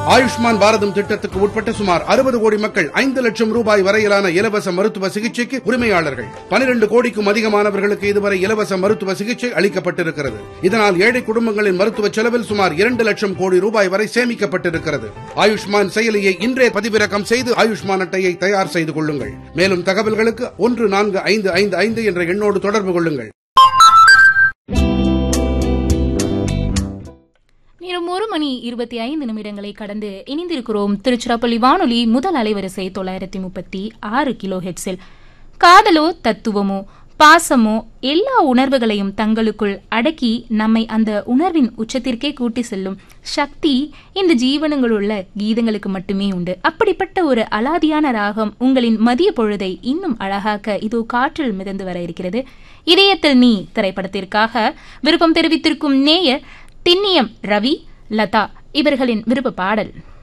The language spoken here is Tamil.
ஆயுஷ்மான் பாரதம் திட்டத்துக்கு உட்பட்ட சுமார் அறுபது கோடி மக்கள் ஐந்து லட்சம் ரூபாய் வரையிலான இலவச மருத்துவ சிகிச்சைக்கு உரிமையாளர்கள் பனிரெண்டு கோடிக்கும் அதிகமானவர்களுக்கு இதுவரை இலவச மருத்துவ சிகிச்சை அளிக்கப்பட்டிருக்கிறது இதனால் ஏழை குடும்பங்களின் மருத்துவ செலவில் சுமார் இரண்டு லட்சம் கோடி ரூபாய் வரை சேமிக்கப்பட்டிருக்கிறது ஆயுஷ்மான் செயலியை இன்றே பதிவிறக்கம் செய்து ஆயுஷ்மான் அட்டையை தயார் செய்து கொள்ளுங்கள் மேலும் தகவல்களுக்கு ஒன்று நான்கு ஐந்து ஐந்து ஐந்து என்ற எண்ணோடு தொடர்பு கொள்ளுங்கள் நேரம் ஒரு மணி இருபத்தி ஐந்து நிமிடங்களை கடந்து இணைந்திருக்கிறோம் திருச்சிராப்பள்ளி வானொலி முதல் அலைவரிசை தொள்ளாயிரத்தி முப்பத்தி ஆறு கிலோ ஹெட்ஸில் காதலோ தத்துவமோ பாசமோ எல்லா உணர்வுகளையும் தங்களுக்குள் அடக்கி நம்மை அந்த உணர்வின் உச்சத்திற்கே கூட்டி செல்லும் சக்தி இந்த ஜீவனங்களுள்ள கீதங்களுக்கு மட்டுமே உண்டு அப்படிப்பட்ட ஒரு அலாதியான ராகம் உங்களின் மதிய பொழுதை இன்னும் அழகாக்க இதோ காற்றில் மிதந்து வர இருக்கிறது இதயத்தில் நீ திரைப்படத்திற்காக விருப்பம் தெரிவித்திருக்கும் நேயர் திண்ணியம் ரவி லதா இவர்களின் விருப்ப பாடல்